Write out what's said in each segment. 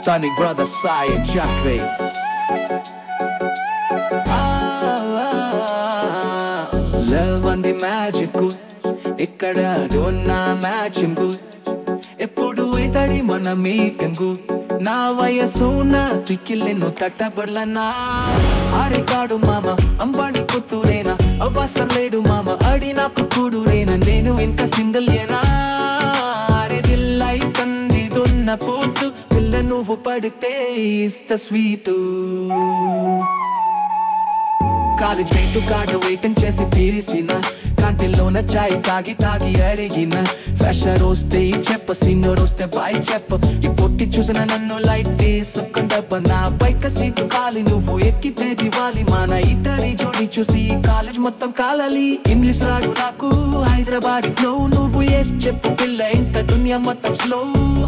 Sonic Brother Sai and Chakre. Love అంది magic ఇక్కడ ఉన్న మ్యాచింగ్ ఎప్పుడు ఇతడి మన మీటింగు నా వయసు నా తిక్కిల్లెను తట్టబడలనా ఆడికాడు మామ అంబాడి కూతురేనా అవసరం లేడు మామ అడి నాకు కూడురేనా నేను ఇంకా సింగిల్ ఏనా అరే దిల్లై కంది దున్న పోతు పిల్ల నువ్వు పడితే ఇస్త sweet college wait card waiting చేసి తీరిసిన కాంటిల్లోన చాయ్ తాగి తాగి అడిగిన ఫ్రెషర్ వస్తే చెప్ప సీనియర్ వస్తే బాయ్ చెప్ప ఈ పొట్టి చూసిన నన్ను లైట్ తీసుకుందప్ప నా బైక్ సీటు కాలి నువ్వు ఎక్కితే దివాలి మన ఇద్దరి జోడి చూసి కాలేజ్ మొత్తం కాలాలి ఇంగ్లీష్ రాడు నాకు హైదరాబాద్ ఫ్లో నువ్వు ఎస్ చెప్పు పిల్ల ఇంత దునియా మొత్తం స్లో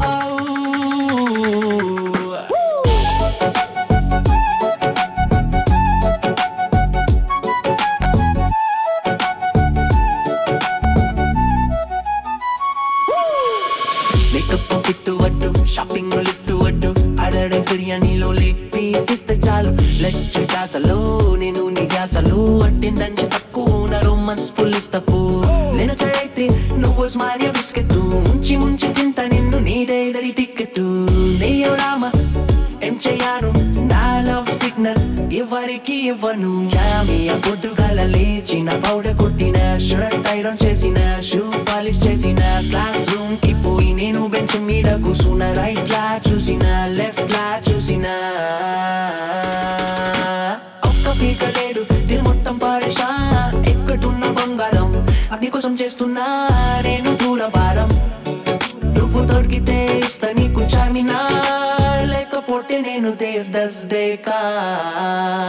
మేకప్ పిట్టు వడ్డు షాపింగ్ ఇస్తూ వడ్డు అడడైస్ బిర్యానీలో లెగ్ పీస్ ఇస్తే చాలు లెక్చర్ క్లాసలో నేను నీ గ్యాసలో అటెండెన్స్ తక్కువ నా రొమాన్స్ ఫుల్ ఇస్తపు నేను అయితే నువ్వు స్మార్య బిస్కెట్ ముంచి ముంచి తింటా నిన్ను నీడేదరి టికెట్ నెయ్యో రామ ఏం చెయ్యాను నా లవ్ సిగ్నల్ ఎవరికి ఇవ్వను జామియా పొద్దుగాల లేచిన పౌడర్ కొట్టిన షర్ట్ ఐరన్ చేసిన షూ పాలిష్ చేసిన క్లాస్ రూమ్ కి పోయి నేను బెంచ్ మీద కూసున్న రైట్ లా చూసిన లెఫ్ట్ లా చూసిన ఒక్క పీక లేడు దిల్ మొత్తం పారేషా ఎక్కడున్న బంగారం అగ్ని కోసం చేస్తున్నా నేను దూర భారం నువ్వు దొరికితే ఇస్తా నీకు చామినా లేకపోతే నేను దేవ్ దస్ డేకా